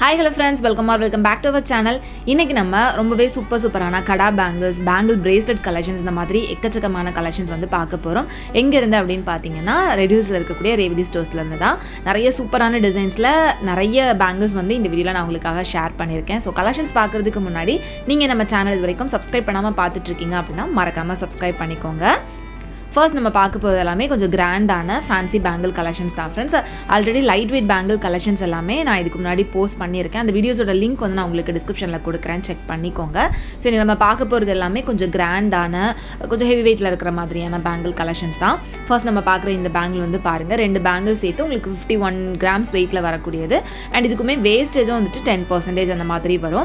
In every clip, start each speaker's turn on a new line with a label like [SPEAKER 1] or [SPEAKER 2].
[SPEAKER 1] hi hello friends welcome or welcome back to our channel இன்னைக்கு நம்ம ரொம்பவே super சூப்பரான கடா பேங்கிள்ஸ் பேங்கிள் பிரேஸ்லெட் கலெக்ஷன்ஸ் இந்த மாதிரி எக்கச்சக்கமான கலெக்ஷன்ஸ் வந்து பார்க்க போகிறோம் எங்கேருந்து அப்படின்னு பார்த்தீங்கன்னா ரெடியூஸில் இருக்கக்கூடிய ரேவதி ஸ்டோர்ஸ்லேருந்து தான் நிறைய சூப்பரான டிசைன்ஸில் நிறைய பேங்கிள்ஸ் வந்து இந்த வீடியோவில் நான் உங்களுக்காக ஷேர் பண்ணியிருக்கேன் ஸோ கலெக்ஷன்ஸ் பார்க்குறதுக்கு முன்னாடி நீங்கள் நம்ம சேனல் இது வரைக்கும் சப்ஸ்கிரைப் பண்ணாமல் பார்த்துட்ருக்கீங்க அப்படின்னா மறக்காமல் சப்ஸ்கிரைப் பண்ணிக்கோங்க ஃபர்ஸ்ட் நம்ம பார்க்க போகிறது எல்லாமே கொஞ்சம் கிராண்டான ஃபேன்சி பேங்கிள் கலெக்ஷன்ஸ் தான் friends already light weight bangle collections எல்லாமே நான் இதுக்கு முன்னாடி போஸ்ட் பண்ணியிருக்கேன் அந்த வீடியோஸோட லிங்க் வந்து நான் உங்களுக்கு டிஸ்கிரிப்ஷனில் கொடுக்குறேன் செக் பண்ணிக்கோங்க ஸோ இனி நம்ம பார்க்க போகிறது எல்லாமே கொஞ்சம் கிராண்டான கொஞ்சம் ஹெவி வெயிட்டில் இருக்கிற மாதிரியான பேங்கிள் கலெக்ஷன்ஸ் தான் ஃபர்ஸ்ட் நம்ம பார்க்குற இந்த பேங்கிள் வந்து பாருங்கள் ரெண்டு பேங்கிள் சேர்த்து உங்களுக்கு ஃபிஃப்டி ஒன் கிராம்ஸ் வெயிட்டில் வரக்கூடியது அண்ட் இதுக்குமே வேஸ்டேஜும் வந்துட்டு டென் பர்சன்டேஜ் அந்த மாதிரி வரும்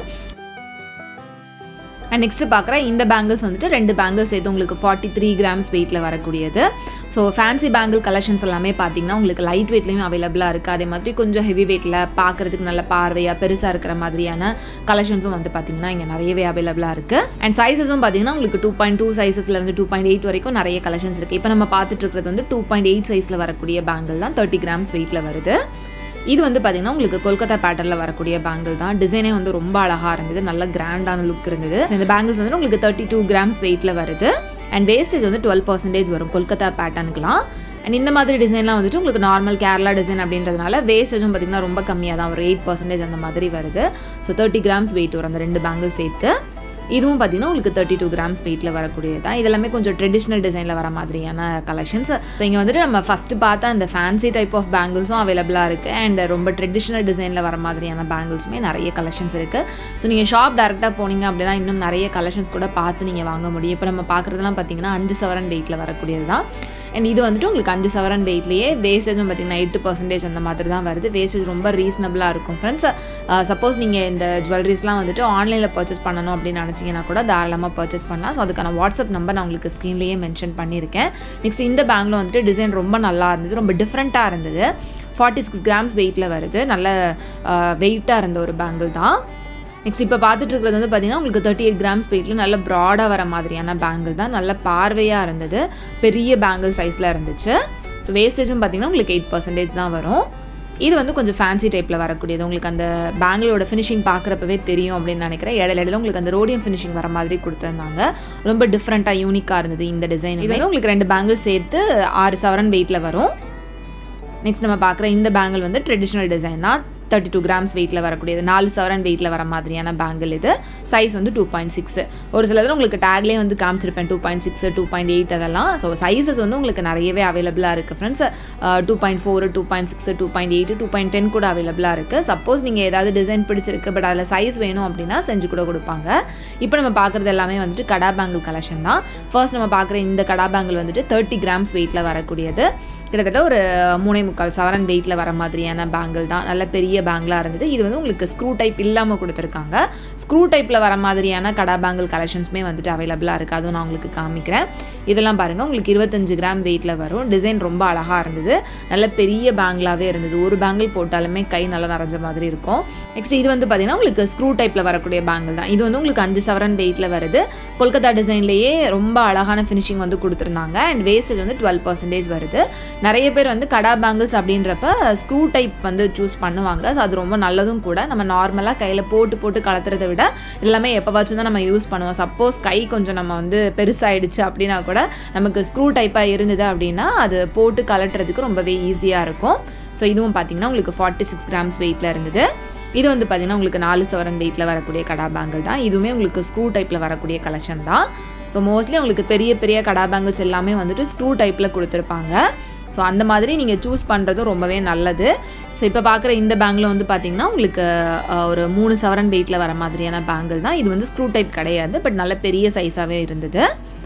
[SPEAKER 1] அண்ட் நெக்ஸ்ட்டு பார்க்குற இந்த பேங்கிள்ஸ் வந்துட்டு ரெண்டு பேங்கிள்ஸ் சேர்த்து உங்களுக்கு ஃபார்ட்டி த்ரீ கிராம்ஸ் வெயிட்டில் வரக்கூடியது ஸோ ஃபேன்சி பேங்கிள் கலெக்ஷன்ஸ் எல்லாமே பார்த்தீங்கன்னா உங்களுக்கு லைட் வெயிட்லேயும் அவைலபிளாக இருக்குது அதே மாதிரி கொஞ்சம் ஹெவி வெயிட்டில் பார்க்குறதுக்கு நல்ல பார்வையாக பெருசாக இருக்கிற மாதிரியான கலெக்ஷன்ஸும் வந்து பார்த்தீங்கன்னா இங்கே நிறையவே அவைலபிளாக இருக்குது அண்ட் சைஸஸும் பார்த்தீங்கன்னா உங்களுக்கு டூ பாயிண்ட் டூ சைஸஸ்லேருந்து டூ பாயிண்ட் எயிட் வரைக்கும் நிறைய கலெக்ஷன்ஸ் இருக்குது இப்போ நம்ம பார்த்துட்டு இருக்கிறது வந்து டூ பாயிண்ட் எயிட் சைஸில் வரக்கூடிய பேங்கிள் தான் தேர்ட்டி கிராம்ஸ் வெயிட்டில் வருது இது வந்து பார்த்தீங்கன்னா உங்களுக்கு கொல்கத்தா பேட்டர்னில் வரக்கூடிய பேங்கிள் தான் டிசைனே வந்து ரொம்ப அழகாக இருந்தது நல்ல கிராண்டான லுக் இருந்தது இந்த பேங்கிள்ஸ் வந்து உங்களுக்கு தேர்ட்டி டூ கிராம்ஸ் வெயிட்டில் வருது அண்ட் வேஸ்டேஜ் வந்து டுவெல் பர்சன்டேஜ் வரும் கொல்கத்தா பேட்டர்னுக்குலாம் அண்ட் இந்த மாதிரி டிசைன்லாம் வந்துட்டு உங்களுக்கு நார்மல் கேரளா டிசைன் அப்படின்றதுனால வேஸ்டேஜும் பார்த்தீங்கன்னா ரொம்ப கம்மியாக தான் ஒரு எயிட் பர்சன்டேஜ் அந்த மாதிரி வருது ஸோ தேர்ட்டி கிராம்ஸ் வெயிட் வரும் அந்த ரெண்டு பேங்கிள் சேர்த்து இதுவும் பார்த்தீங்கன்னா உங்களுக்கு தேர்ட்டி டூ கிராம்ஸ் வெயிட்டில் வரக்கூடியது தான் இதெல்லாமே கொஞ்சம் ட்ரெடிஷ்னல் டிசைனில் வர மாதிரியான கலெக்ஷன்ஸ் ஸோ இங்கே வந்துட்டு நம்ம ஃபஸ்ட்டு பார்த்தா அந்த ஃபேன்சி டைப் ஆஃப் பேங்கிள்ஸும் அவைலபிளாக இருக்குது அண்ட் ரொம்ப ட்ரெடிஷ்னல் டிசைனில் வர மாதிரியான பேங்கிள்ஸுமே நிறைய கலெக்ஷன்ஸ் இருக்குது ஸோ நீங்கள் ஷாப் டேரெக்டாக போனீங்க அப்படின்னா இன்னும் நிறைய கலெக்ஷன்ஸ் கூட பார்த்து நீங்கள் வாங்க முடியும் இப்போ நம்ம பார்க்குறதுலாம் பார்த்தீங்கன்னா அஞ்சு சவரன் வெயிட்டில் வரக்கூடியது தான் அண்ட் இது வந்துட்டு உங்களுக்கு அஞ்சு சவரன் வெயிட்லேயே வேஸ்டேஜும் பார்த்தீங்கன்னா எயிட்டு பர்சன்டேஜ் அந்த மாதிரி தான் வருது வேஸ்டேஜ் ரொம்ப ரீசனபிளாக இருக்கும் ஃப்ரெண்ட்ஸ் சப்போஸ் நீங்கள் இந்த ஜுவல்லரிஸ்லாம் வந்துட்டு ஆன்லைனில் பர்ச்சேஸ் பண்ணணும் அப்படின்னு நினச்சிங்கன்னா கூட தாராளமாக பர்ச்சேஸ் பண்ணலாம் ஸோ அதுக்கான வாட்ஸ்அப் நம்பர் நான் உங்களுக்கு ஸ்க்ரீன்லேயே மென்ஷன் பண்ணியிருக்கேன் நெக்ஸ்ட் இந்த பேங்கில் வந்துட்டு டிசைன் ரொம்ப நல்லா இருந்தது ரொம்ப டிஃப்ரெண்ட்டாக இருந்தது ஃபார்ட்டி சிக்ஸ் கிராம்ஸ் வெயிட்டில் வருது நல்ல வெயிட்டாக இருந்த ஒரு பேங்கிள் தான் நெக்ஸ்ட் இப்போ பார்த்துட்டு இருக்கிறது வந்து பார்த்தீங்கன்னா உங்களுக்கு தேர்ட்டி எயிட் கிராம்ஸ் வெயிட்டில் நல்ல ப்ராடாக வர மாதிரியான பேங்கிள் தான் நல்ல பார்வையாக இருந்தது பெரிய பேங்கிள் சைஸில் இருந்துச்சு ஸோ வேஸ்டேஜும் பார்த்தீங்கன்னா உங்களுக்கு எயிட் பர்சன்டேஜ் தான் வரும் இது வந்து கொஞ்சம் ஃபேன்சி டைப்பில் வரக்கூடியது உங்களுக்கு அந்த பேங்கிளோட ஃபினிஷிங் பார்க்குறப்பவே தெரியும் அப்படின்னு நினைக்கிறேன் இடையில இடையில உங்களுக்கு அந்த ரோடியம் ஃபினிஷிங் வர மாதிரி கொடுத்துருந்தாங்க ரொம்ப டிஃப்ரெண்ட்டாக யூனிக்காக இருந்தது இந்த டிசைன் இது வந்து உங்களுக்கு ரெண்டு பேங்கிள் சேர்த்து ஆறு சவரன் வெயிட்டில் வரும் நெக்ஸ்ட் நம்ம பார்க்குற இந்த பேங்கிள் வந்து ட்ரெடிஷ்னல் டிசைன் தான் தேர்ட்டி டூ கிராம்ஸ் வெயிட்டில் வரக்கூடியது நாலு சவரன் வெயிட்டில் வர மாதிரியான பேங்கிள் இது சைஸ் வந்து டூ பாயிண்ட் சிக்ஸ் ஒரு சிலது உங்களுக்கு டேக்லேயே வந்து காமிச்சிருப்பேன் two point six two point eight அதெல்லாம் ஸோ சைஸஸ் வந்து உங்களுக்கு நிறையவே அவைலபிளாக இருக்குது friends two point four two point six two point eight two point ten கூட அவைலபிளாக இருக்குது சப்போஸ் நீங்கள் ஏதாவது டிசைன் பிடிச்சிருக்கு பட் அதில் சைஸ் வேணும் அப்படின்னா செஞ்சு கூட கொடுப்பாங்க இப்போ நம்ம பார்க்குறது எல்லாமே வந்துட்டு கடா பேங்கிள் கலெக்ஷன் தான் ஃபர்ஸ்ட் நம்ம பார்க்குற இந்த கடா பேங்கிள் வந்துட்டு தேர்ட்டி கிராம்ஸ் வெயிட்டில் வரக்கூடியது கிட்டத்தட்ட ஒரு மூணே முக்கால் சவரன் வெயிட்டில் வர மாதிரியான பேங்கிள் தான் நல்ல பெரிய பேங்கிளாக இருந்தது இது வந்து உங்களுக்கு ஸ்க்ரூ டைப் இல்லாமல் கொடுத்துருக்காங்க ஸ்க்ரூ டைப்பில் வர மாதிரியான கடா பேங்கிள் கலெக்ஷன்ஸுமே வந்துட்டு அவைலபிளாக இருக்குது அதுவும் நான் உங்களுக்கு காமிக்கிறேன் இதெல்லாம் பாருங்கள் உங்களுக்கு இருபத்தஞ்சு கிராம் வெயிட்டில் வரும் டிசைன் ரொம்ப அழகாக இருந்தது நல்ல பெரிய பேங்கிளாகவே இருந்தது ஒரு பேங்கிள் போட்டாலுமே கை நல்லா நிறைஞ்ச மாதிரி இருக்கும் நெக்ஸ்ட் இது வந்து பார்த்தீங்கன்னா உங்களுக்கு ஸ்க்ரூ டைப்பில் வரக்கூடிய பேங்கிள் தான் இது வந்து உங்களுக்கு அஞ்சு சவரன் வெயிட்டில் வருது கொல்கத்தா டிசைன்லேயே ரொம்ப அழகான ஃபினிஷிங் வந்து கொடுத்துருந்தாங்க அண்ட் வேஸ்டேஜ் வந்து டுவெல் பர்சன்டேஜ் வருது நிறைய பேர் வந்து கடா பேங்கிள்ஸ் அப்படின்றப்ப ஸ்க்ரூ டைப் வந்து சூஸ் பண்ணுவாங்க ஸோ அது ரொம்ப நல்லதும் கூட நம்ம நார்மலாக கையில் போட்டு போட்டு கலத்துறதை விட எல்லாமே எப்போவாச்சும் தான் நம்ம யூஸ் பண்ணுவோம் சப்போஸ் கை கொஞ்சம் நம்ம வந்து பெருசாகிடுச்சு அப்படின்னா கூட நமக்கு ஸ்க்ரூ டைப்பாக இருந்தது அப்படின்னா அது போட்டு கலட்டுறதுக்கு ரொம்பவே ஈஸியாக இருக்கும் ஸோ இதுவும் பார்த்தீங்கன்னா உங்களுக்கு ஃபார்ட்டி சிக்ஸ் கிராம்ஸ் வெயிட்டில் இருந்தது இது வந்து பார்த்திங்கன்னா உங்களுக்கு நாலு சவரன் வெயிட்டில் வரக்கூடிய கடா பேங்கிள் தான் இதுவுமே உங்களுக்கு ஸ்க்ரூ டைப்பில் வரக்கூடிய கலெக்ஷன் தான் ஸோ மோஸ்ட்லி உங்களுக்கு பெரிய பெரிய கடா பேங்கிள்ஸ் எல்லாமே வந்துட்டு ஸ்க்ரூ டைப்பில் கொடுத்துருப்பாங்க ஸோ அந்த மாதிரி நீங்கள் சூஸ் பண்ணுறதும் ரொம்பவே நல்லது ஸோ இப்போ பார்க்குற இந்த பேங்கில் வந்து பார்த்திங்கன்னா உங்களுக்கு ஒரு மூணு சவரன் வெயிட்டில் வர மாதிரியான பேங்கிள் தான் இது வந்து ஸ்க்ரூ டைப் கிடையாது பட் நல்ல பெரிய சைஸாகவே இருந்தது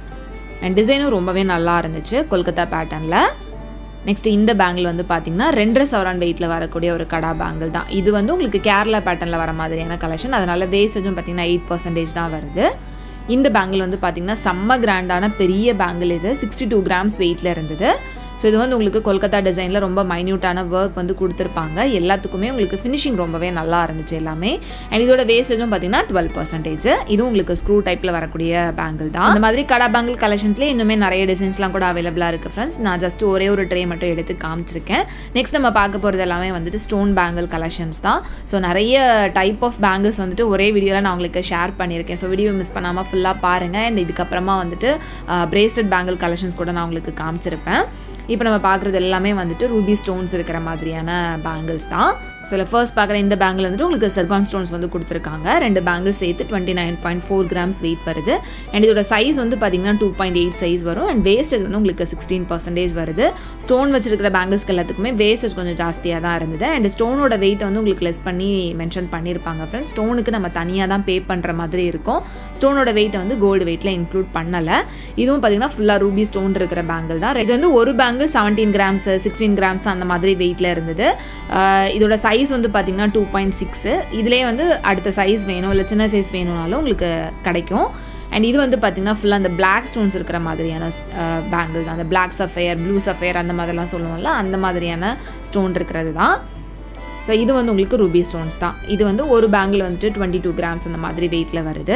[SPEAKER 1] அண்ட் டிசைனும் ரொம்பவே நல்லா இருந்துச்சு கொல்கத்தா பேட்டர்னில் நெக்ஸ்ட் இந்த பேங்கிள் வந்து பார்த்தீங்கன்னா ரெண்டரை சவரான் வெயிட்டில் வரக்கூடிய ஒரு கடா பேங்கிள் தான் இது வந்து உங்களுக்கு கேரளா பேட்டர்னில் வர மாதிரியான கலெக்ஷன் அதனால் வேஸ்டேஜும் பார்த்தீங்கன்னா எயிட் பர்சன்டேஜ் தான் வருது இந்த பேங்கிள் வந்து பார்த்தீங்கன்னா செம்ம கிராண்டான பெரிய பேங்கிள் இது சிக்ஸ்டி டூ கிராம்ஸ் வெயிட்டில் இருந்தது ஸோ இது வந்து உங்களுக்கு கொல்கத்தா டிசைனில் ரொம்ப மைன்யூட்டான ஒர்க் வந்து கொடுத்துருப்பாங்க எல்லாத்துக்குமே உங்களுக்கு ஃபினிஷிங் ரொம்பவே நல்லா இருந்துச்சு எல்லாமே அண்ட் இதோட வேஸ்டேஜும் பார்த்தீங்கன்னா டுவெல் பர்சன்டேஜ் இதுவும் உங்களுக்கு ஸ்க்ரூ டைப்பில் வரக்கூடிய பேங்கிள் தான் இந்த மாதிரி கடா பேங்கிள் கலெக்ஷன்ஸ்லேயே இன்னுமே நிறைய டிசைன்ஸ்லாம் கூட அவைலபிளாக இருக்குது ஃப்ரெண்ட்ஸ் நான் ஜஸ்ட் ஒரே ஒரு ட்ரே மட்டும் எடுத்து காமிச்சிருக்கேன் நெக்ஸ்ட் நம்ம பார்க்க போகிறது எல்லாமே வந்துட்டு ஸ்டோன் பேங்கிள் கலெக்ஷன்ஸ் தான் ஸோ நிறைய டைப் ஆஃப் பேங்கிள்ஸ் வந்துட்டு ஒரே வீடியோவில் நான் உங்களுக்கு ஷேர் பண்ணியிருக்கேன் ஸோ வீடியோ மிஸ் பண்ணாமல் ஃபுல்லாக பாருங்கள் அண்ட் இதுக்கப்புறமா வந்துட்டு பிரேஸ்லெட் பேங்கிள் கலெக்ஷன்ஸ் கூட நான் உங்களுக்கு காமிச்சிருப்பேன் இப்போ நம்ம பார்க்குறது எல்லாமே வந்துட்டு ரூபி ஸ்டோன்ஸ் இருக்கிற மாதிரியான பேங்கிள்ஸ் தான் ஸோ இதில் ஃபர்ஸ்ட் பார்க்குற இந்த பேங்கில் வந்துட்டு உங்களுக்கு செர்கான் ஸ்டோன்ஸ் வந்து கொடுத்துருக்காங்க ரெண்டு பேங்கிள் சேர்த்து twenty nine point four grams weight வருது அண்ட் இதோட சைஸ் வந்து பார்த்தீங்கன்னா டூ பாயிண்ட் எயிட் சைஸ் வரும் அண்ட் வேஸ்டேஜ் வந்து உங்களுக்கு சிக்ஸ்டீன் பர்சன்டேஜ் வருது ஸ்டோன் வச்சிருக்கிற பேங்கிள்ஸ்க்கு எல்லாத்துக்குமே வேஸ்டேஜ் கொஞ்சம் ஜாஸ்தியாக தான் இருந்தது அண்ட் ஸ்டோனோட வெயிட் வந்து உங்களுக்கு லெஸ் பண்ணி மென்ஷன் பண்ணியிருப்பாங்க ஃப்ரெண்ட்ஸ் ஸ்டோனுக்கு நம்ம தனியாக தான் பே பண்ணுற மாதிரி இருக்கும் ஸ்டோனோட வெயிட்டை வந்து கோல்டு வெயிட்டில் இன்க்ளூட் பண்ணலை இதுவும் பார்த்தீங்கன்னா ஃபுல்லாக ரூபி ஸ்டோன் இருக்கிற பேங்கிள் தான் இது வந்து ஒரு bangle seventeen grams sixteen grams அந்த மாதிரி வெயிட்டில் இருந்தது இதோட சைஸ் வந்து பார்த்தீங்கன்னா டூ பாயிண்ட் சிக்ஸு இதுலேயே வந்து அடுத்த சைஸ் வேணும் இல்லை சின்ன சைஸ் வேணும்னாலும் உங்களுக்கு கிடைக்கும் அண்ட் இது வந்து பார்த்திங்கன்னா ஃபுல்லாக அந்த பிளாக் ஸ்டோன்ஸ் இருக்கிற மாதிரியான பேங்கிள் தான் அந்த பிளாக் சஃபையர் ப்ளூ சஃபையர் அந்த மாதிரிலாம் சொல்லுவோம்ல அந்த மாதிரியான ஸ்டோன் இருக்கிறது தான் ஸோ இது வந்து உங்களுக்கு ரூபி ஸ்டோன்ஸ் தான் இது வந்து ஒரு பேங்கிள் வந்துட்டு டுவெண்ட்டி டூ கிராம்ஸ் அந்த மாதிரி வெயிட்டில் வருது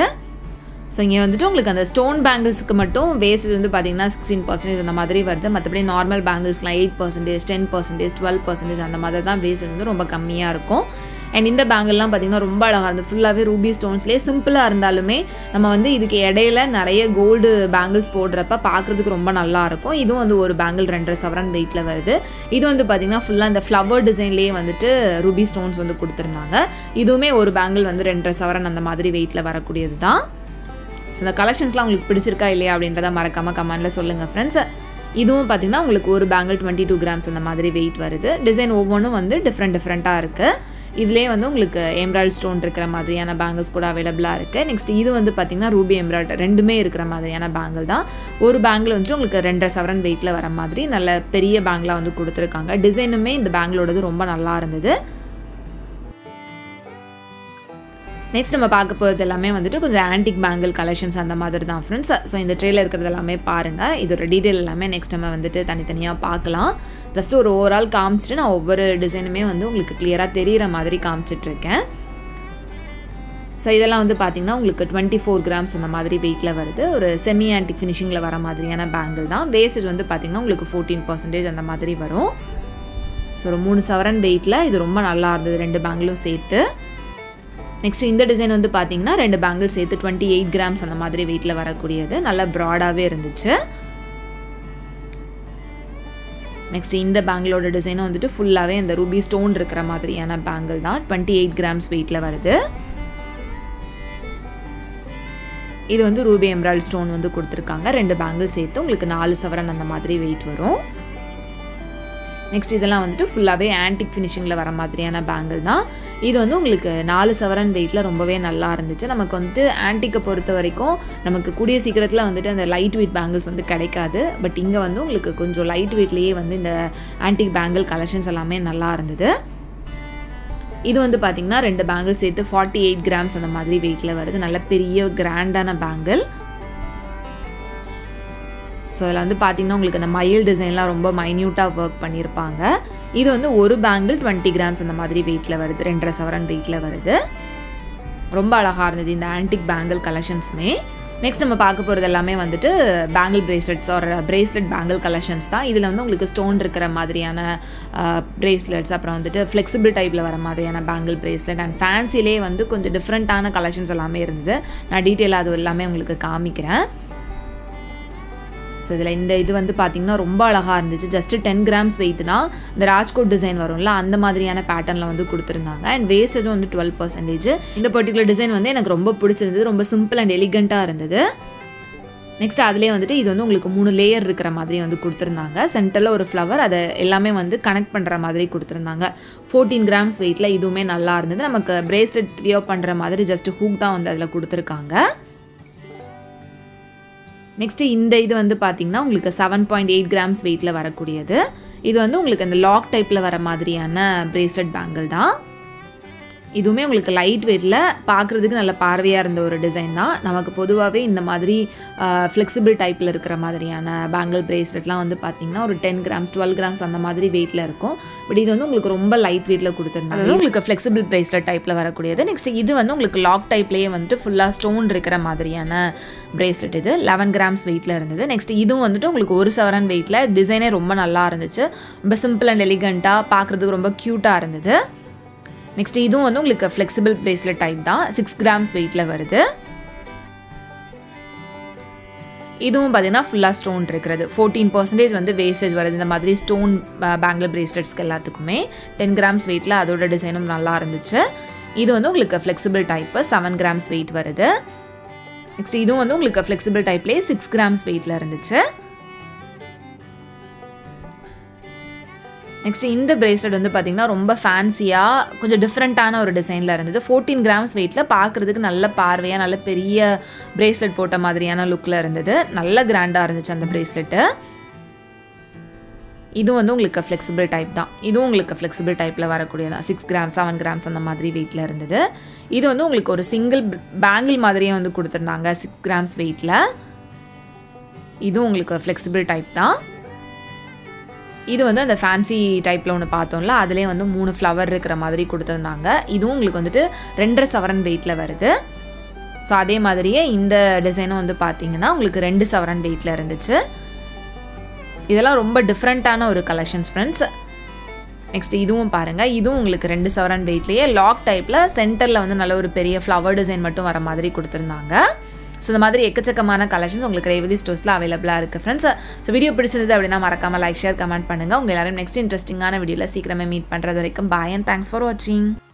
[SPEAKER 1] ஸோ இங்கே வந்துட்டு உங்களுக்கு அந்த ஸ்டோன் பேங்கிள்ஸுக்கு மட்டும் வேஸ்டேஜ் வந்து பார்த்தீங்கன்னா சிக்ஸ்டீன் பர்சன்டேஜ் அந்த மாதிரி வருது மற்றபடி நார்மல் பேங்கிள்ஸ்லாம் eight percentage ten percentage twelve percentage அந்த மாதிரி தான் வேஸ்டேஜ் வந்து ரொம்ப கம்மியாக இருக்கும் அண்ட் இந்த பேங்கிள்லாம் பார்த்தீங்கன்னா ரொம்ப அழகாக இருந்தது ஃபுல்லாகவே ரூபி ஸ்டோன்ஸ்லேயே சிம்பிளாக இருந்தாலுமே நம்ம வந்து இதுக்கு இடையில நிறைய கோல்டு பேங்கிள்ஸ் போடுறப்ப பார்க்குறதுக்கு ரொம்ப நல்லா இருக்கும் இதுவும் வந்து ஒரு பேங்கிள் ரெண்டரை சவரன் வெயிட்டில் வருது இது வந்து பார்த்திங்கன்னா ஃபுல்லாக இந்த ஃப்ளவர் டிசைன்லேயே வந்துட்டு ரூபி ஸ்டோன்ஸ் வந்து கொடுத்துருந்தாங்க இதுவுமே ஒரு பேங்கிள் வந்து ரெண்டரை சவரன் அந்த மாதிரி வெயிட்டில் வரக்கூடியது தான் ஸோ இந்த கலெக்ஷன்ஸ்லாம் உங்களுக்கு பிடிச்சிருக்கா இல்லையா அப்படின்றத மறக்காமல் கமெண்டில் சொல்லுங்கள் ஃப்ரெண்ட்ஸ் இதுவும் பார்த்தீங்கன்னா உங்களுக்கு ஒரு பேங்கிள் டுவெண்ட்டி டூ கிராம்ஸ் அந்த மாதிரி வெயிட் வருது டிசைன் ஒவ்வொன்றும் வந்து டிஃப்ரெண்ட் டிஃப்ரெண்ட்டாக இருக்குது இதுலேயே வந்து உங்களுக்கு எம்ராய்டு ஸ்டோன் இருக்கிற மாதிரியான பேங்கிள்ஸ் கூட அவைலபிளாக இருக்குது நெக்ஸ்ட் இது வந்து பார்த்திங்கன்னா ரூபி எம்ராய்டு ரெண்டுமே இருக்கிற மாதிரியான பேங்கிள் தான் ஒரு பேங்கிள் வந்துட்டு உங்களுக்கு ரெண்டரை சவரன் வெயிட்டில் வர மாதிரி நல்ல பெரிய பேங்கிளாக வந்து கொடுத்துருக்காங்க டிசைனுமே இந்த பேங்கிளோடது ரொம்ப நல்லா இருந்தது நெக்ஸ்ட் நம்ம பார்க்க போகிறது எல்லாமே வந்துட்டு கொஞ்சம் ஆன்டிக் பேங்கிள் கலெக்ஷன்ஸ் அந்த மாதிரி தான் ஃப்ரெண்ட்ஸ் ஸோ இந்த ட்ரேல இருக்கிறது எல்லாமே பாருங்கள் இதோட டீட்டெயில் எல்லாமே நெக்ஸ்ட் நம்ம வந்துட்டு தனித்தனியாக பார்க்கலாம் ஜஸ்ட் ஒரு ஓவரால் காமிச்சிட்டு நான் ஒவ்வொரு டிசைனுமே வந்து உங்களுக்கு கிளியராக தெரிகிற மாதிரி காமிச்சிட்ருக்கேன் ஸோ இதெல்லாம் வந்து பார்த்தீங்கன்னா உங்களுக்கு டுவெண்ட்டி ஃபோர் கிராம்ஸ் அந்த மாதிரி வெயிட்டில் வருது ஒரு செமி ஆன்டிக் ஃபினிஷிங்கில் வர மாதிரியான பேங்கிள் தான் வேஸ்டேஜ் வந்து பார்த்தீங்கன்னா உங்களுக்கு ஃபோர்டீன் பர்சன்டேஜ் அந்த மாதிரி வரும் ஸோ ஒரு மூணு சவரன் வெயிட்டில் இது ரொம்ப நல்லா இருந்தது ரெண்டு பேங்கிளும் சேர்த்து நெக்ஸ்ட் இந்த டிசைன் வந்து பார்த்தீங்கன்னா ரெண்டு பேங்கிள் சேர்த்து டுவெண்ட்டி எயிட் கிராம்ஸ் அந்த மாதிரி வெயிட்டில் வரக்கூடியது நல்லா ப்ராடாகவே இருந்துச்சு நெக்ஸ்ட் இந்த பேங்கிளோட டிசைனும் வந்துட்டு ஃபுல்லாகவே இந்த ரூபி ஸ்டோன் இருக்கிற மாதிரியான பேங்கிள் தான் டுவெண்ட்டி எயிட் கிராம்ஸ் வெயிட்டில் வருது இது வந்து ரூபி எம்ராய்டு ஸ்டோன் வந்து கொடுத்துருக்காங்க ரெண்டு பேங்கிள் சேர்த்து உங்களுக்கு நாலு சவரன் அந்த மாதிரி வெயிட் வரும் நெக்ஸ்ட் இதெல்லாம் வந்துட்டு ஃபுல்லாகவே ஆன்டிக் ஃபினிஷிங்கில் வர மாதிரியான பேங்கிள் தான் இது வந்து உங்களுக்கு நாலு சவரன் வெயிட்டில் ரொம்பவே நல்லா இருந்துச்சு நமக்கு வந்துட்டு ஆன்டிக்கை பொறுத்த வரைக்கும் நமக்கு கூடிய சீக்கிரத்தில் வந்துட்டு அந்த லைட் வெயிட் பேங்கிள்ஸ் வந்து கிடைக்காது பட் இங்கே வந்து உங்களுக்கு கொஞ்சம் லைட் வெயிட்லேயே வந்து இந்த ஆன்டிக் பேங்கிள் கலெக்ஷன்ஸ் எல்லாமே நல்லா இருந்தது இது வந்து பார்த்திங்கன்னா ரெண்டு பேங்கிள் சேர்த்து ஃபார்ட்டி எயிட் கிராம்ஸ் அந்த மாதிரி வெயிட்டில் வருது நல்ல பெரிய கிராண்டான பேங்கிள் ஸோ அதில் வந்து பார்த்திங்கன்னா உங்களுக்கு அந்த மயில் டிசைன்லாம் ரொம்ப மைன்யூட்டாக ஒர்க் பண்ணியிருப்பாங்க இது வந்து ஒரு பேங்கிள் டுவெண்ட்டி கிராம்ஸ் அந்த மாதிரி வெயிட்டில் வருது ரெண்டரை சவரன் வெயிட்டில் வருது ரொம்ப அழகாக இருந்தது இந்த ஆன்டிக் பேங்கிள் கலெக்ஷன்ஸுமே நெக்ஸ்ட் நம்ம பார்க்க போகிறது எல்லாமே வந்துட்டு பேங்கிள் பிரேஸ்லெட்ஸ் ஒரு பிரேஸ்லெட் பேங்கிள் கலெக்ஷன்ஸ் தான் இதில் வந்து உங்களுக்கு ஸ்டோன் இருக்கிற மாதிரியான பிரேஸ்லெட்ஸ் அப்புறம் வந்துட்டு ஃப்ளெக்சிபிள் டைப்பில் வர மாதிரியான பேங்கிள் பிரேஸ்லெட் அண்ட் ஃபேன்சிலே வந்து கொஞ்சம் டிஃப்ரெண்ட்டான கலெக்ஷன்ஸ் எல்லாமே இருந்தது நான் டீட்டெயிலாக அது எல்லாமே உங்களுக்கு காமிக்கிறேன் ஸோ இதில் இந்த இது வந்து பார்த்திங்கன்னா ரொம்ப அழகாக இருந்துச்சு ஜஸ்ட்டு டென் கிராம்ஸ் வெயிட் தான் இந்த ராஜ்கோட் டிசைன் வரும்ல அந்த மாதிரியான பேட்டர்னில் வந்து கொடுத்துருந்தாங்க அண்ட் வேஸ்டேஜும் வந்து டுவெல் பர்சன்டேஜ் இந்த பர்டிகுலர் டிசைன் வந்து எனக்கு ரொம்ப பிடிச்சிருந்தது ரொம்ப சிம்பிள் அண்ட் எலிகண்ட்டாக இருந்தது நெக்ஸ்ட் அதிலே வந்துட்டு இது வந்து உங்களுக்கு மூணு லேயர் இருக்கிற மாதிரி வந்து கொடுத்துருந்தாங்க சென்டரில் ஒரு ஃப்ளவர் அதை எல்லாமே வந்து கனெக்ட் பண்ணுற மாதிரி கொடுத்துருந்தாங்க ஃபோர்டீன் கிராம்ஸ் வெயிட்டில் இதுவுமே நல்லா இருந்தது நமக்கு பிரேஸ்லெட் வியர் பண்ணுற மாதிரி ஜஸ்ட் ஹூக் தான் வந்து அதில் கொடுத்துருக்காங்க நெக்ஸ்ட்டு இந்த இது வந்து பார்த்திங்கன்னா உங்களுக்கு செவன் பாயிண்ட் எயிட் கிராம்ஸ் வெயிட்டில் வரக்கூடியது இது வந்து உங்களுக்கு அந்த லாக் டைப்பில் வர மாதிரியான பிரேஸ்லெட் பேங்கிள் தான் இதுவுமே உங்களுக்கு லைட் வெயிட்டில் பார்க்குறதுக்கு நல்ல பார்வையாக இருந்த ஒரு டிசைன் தான் நமக்கு பொதுவாகவே இந்த மாதிரி ஃப்ளெக்சிபிள் டைப்பில் இருக்கிற மாதிரியான பேங்கிள் பிரேஸ்லெட்லாம் வந்து பார்த்தீங்கன்னா ஒரு டென் கிராம்ஸ் டுவெல் கிராம்ஸ் அந்த மாதிரி வெயிட்டில் இருக்கும் பட் இது வந்து உங்களுக்கு ரொம்ப லைட் வெயிட்டில் கொடுத்துருந்தாங்க அது உங்களுக்கு ஃப்ளெக்சிபிள் பிரேஸ்லெட் டைப்பில் வரக்கூடியது நெக்ஸ்ட் இது வந்து உங்களுக்கு லாக் டைப்லேயே வந்துட்டு ஃபுல்லாக ஸ்டோன் இருக்கிற மாதிரியான பிரேஸ்லெட் இது லெவன் கிராம்ஸ் வெயிட்டில் இருந்தது நெக்ஸ்ட் இதுவும் வந்துட்டு உங்களுக்கு ஒரு சவரன் வெயிட்டில் டிசைனே ரொம்ப நல்லா இருந்துச்சு ரொம்ப சிம்பிள் அண்ட் எலிகண்ட்டாக பார்க்குறதுக்கு ரொம்ப க்யூட்டாக இருந்தது நெக்ஸ்ட் இதுவும் வந்து உங்களுக்கு ஃப்ளெக்சிபிள் பிரேஸ்லெட் டைப் தான் சிக்ஸ் கிராம்ஸ் வெயிட்டில் வருது இதுவும் பார்த்தீங்கன்னா ஃபுல்லாக ஸ்டோன் இருக்கிறது ஃபோர்டீன் பர்சன்டேஜ் வந்து வேஸ்டேஜ் வருது இந்த மாதிரி ஸ்டோன் பேங்கிள் பிரேஸ்லெட்ஸ்க்கு எல்லாத்துக்குமே டென் கிராம்ஸ் வெயிட்டில் அதோட டிசைனும் நல்லா இருந்துச்சு இது வந்து உங்களுக்கு flexible type seven grams weight வருது நெக்ஸ்ட் இதுவும் வந்து உங்களுக்கு ஃப்ளெக்சிபிள் டைப்லேயே சிக்ஸ் கிராம்ஸ் வெயிட்டில் இருந்துச்சு நெக்ஸ்ட் இந்த பிரேஸ்லெட் வந்து பார்த்திங்கன்னா ரொம்ப ஃபேன்சியாக கொஞ்சம் டிஃப்ரெண்ட்டான ஒரு டிசைனில் இருந்தது ஃபோர்டீன் கிராம்ஸ் வெயிட்டில் பார்க்குறதுக்கு நல்ல பார்வையாக நல்ல பெரிய பிரேஸ்லெட் போட்ட மாதிரியான லுக்கில் இருந்தது நல்ல கிராண்டாக இருந்துச்சு அந்த பிரேஸ்லெட்டு இது வந்து உங்களுக்கு ஃப்ளெக்சிபிள் டைப் தான் இதுவும் உங்களுக்கு ஃப்ளெக்சிபிள் டைப்பில் வரக்கூடியதான் சிக்ஸ் கிராம்ஸ் செவன் கிராம்ஸ் அந்த மாதிரி வெயிட்டில் இருந்தது இது வந்து உங்களுக்கு ஒரு சிங்கிள் பேங்கிள் மாதிரியே வந்து கொடுத்துருந்தாங்க சிக்ஸ் கிராம்ஸ் வெயிட்டில் இதுவும் உங்களுக்கு ஃப்ளெக்சிபிள் டைப் தான் இது வந்து அந்த ஃபேன்சி டைப்பில் ஒன்று பார்த்தோம்ல அதுலேயே வந்து மூணு ஃப்ளவர் இருக்கிற மாதிரி கொடுத்துருந்தாங்க இதுவும் உங்களுக்கு வந்துட்டு ரெண்டரை சவரன் வெயிட்டில் வருது ஸோ அதே மாதிரியே இந்த டிசைனும் வந்து பார்த்தீங்கன்னா உங்களுக்கு ரெண்டு சவரன் வெயிட்டில் இருந்துச்சு இதெல்லாம் ரொம்ப டிஃப்ரெண்ட்டான ஒரு கலெக்ஷன்ஸ் ஃப்ரெண்ட்ஸ் நெக்ஸ்ட் இதுவும் பாருங்கள் இதுவும் உங்களுக்கு ரெண்டு சவரன் வெயிட்லேயே லாக் டைப்பில் சென்டரில் வந்து நல்ல ஒரு பெரிய ஃப்ளவர் டிசைன் மட்டும் வர மாதிரி கொடுத்துருந்தாங்க ஸோ இந்த மாதிரி எக்கச்சக்கமான கலெக்ஷன்ஸ் உங்களுக்கு ரேவதி ஸ்டோர்ஸில் அவைலபிளாக இருக்குது ஃப்ரெண்ட்ஸ் ஸோ வீடியோ பிடிச்சிருந்தது அப்படின்னா மறக்காமல் லைக் ஷேர் கமெண்ட் பண்ணுங்கள் உங்கள் எல்லாரும் நெக்ஸ்ட் இன்ட்ரெஸ்டிங்கான வீடியோவில் சீக்கிரமே மீட் பண்ணுறது வரைக்கும் பாய் அண்ட் தேங்க்ஸ் ஃபார் வாட்சிங்